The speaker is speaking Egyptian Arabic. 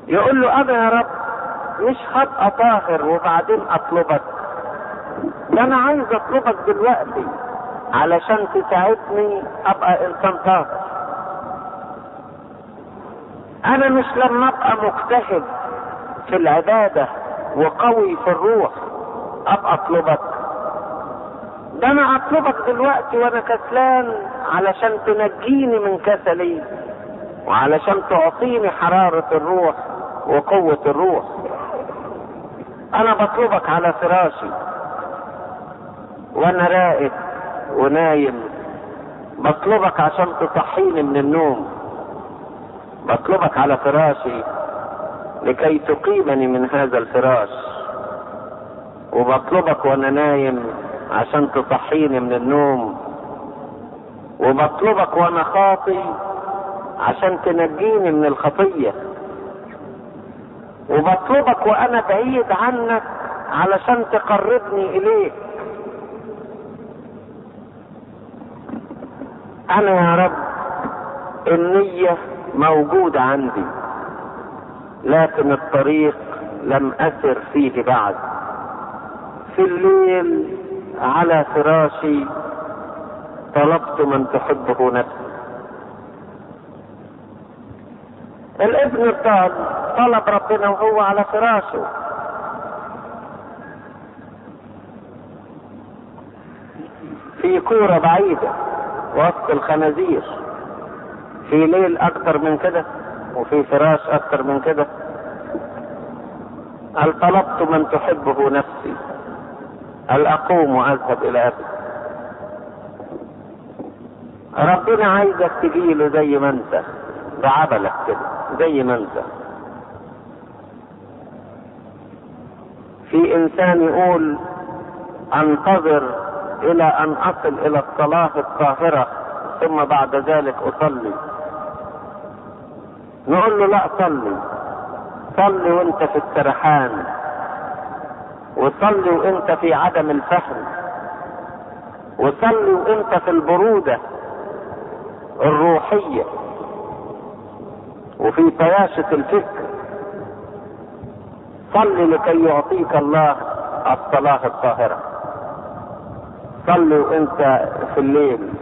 يقول له انا يا رب مش هبقى طاهر وبعدين اطلبك ده انا عايز اطلبك دلوقتي علشان تساعدني ابقى انسان طاهر انا مش لما ابقى مجتهد في العبادة وقوي في الروح ابقى اطلبك ده انا اطلبك دلوقتي وانا كسلان علشان تنجيني من كسلي وعلشان تعطيني حرارة الروح وقوة الروح انا بطلبك على فراشي وانا راقد ونايم بطلبك عشان تصحيني من النوم بطلبك على فراشي لكي تقيمني من هذا الفراش وبطلبك وانا نايم عشان تصحيني من النوم وبطلبك وانا خاطي عشان تنجيني من الخطية وبطلبك وانا بعيد عنك علشان تقربني اليك انا يا رب النية موجودة عندي لكن الطريق لم اسر فيه بعد في الليل على فراشي طلبت من تحبه نفسي الابن الضال طلب ربنا وهو على فراشه في كورة بعيدة وسط الخنازير في ليل اكتر من كده وفي فراش اكتر من كده هل طلبت من تحبه نفسي هل اقوم واذهب الى ابي ربنا عايزك تجيله زي ما انت بعبلك كده زي ما انت في انسان يقول انتظر الى ان اصل الى الصلاة الطاهرة ثم بعد ذلك اصلي نقول له لا صلي صلي وانت في السرحان وصلي وانت في عدم الفهم وصلي وانت في البرودة الروحية وفي طياشة الفكر صلي لكي يعطيك الله الصلاة الطاهرة صلي وانت في الليل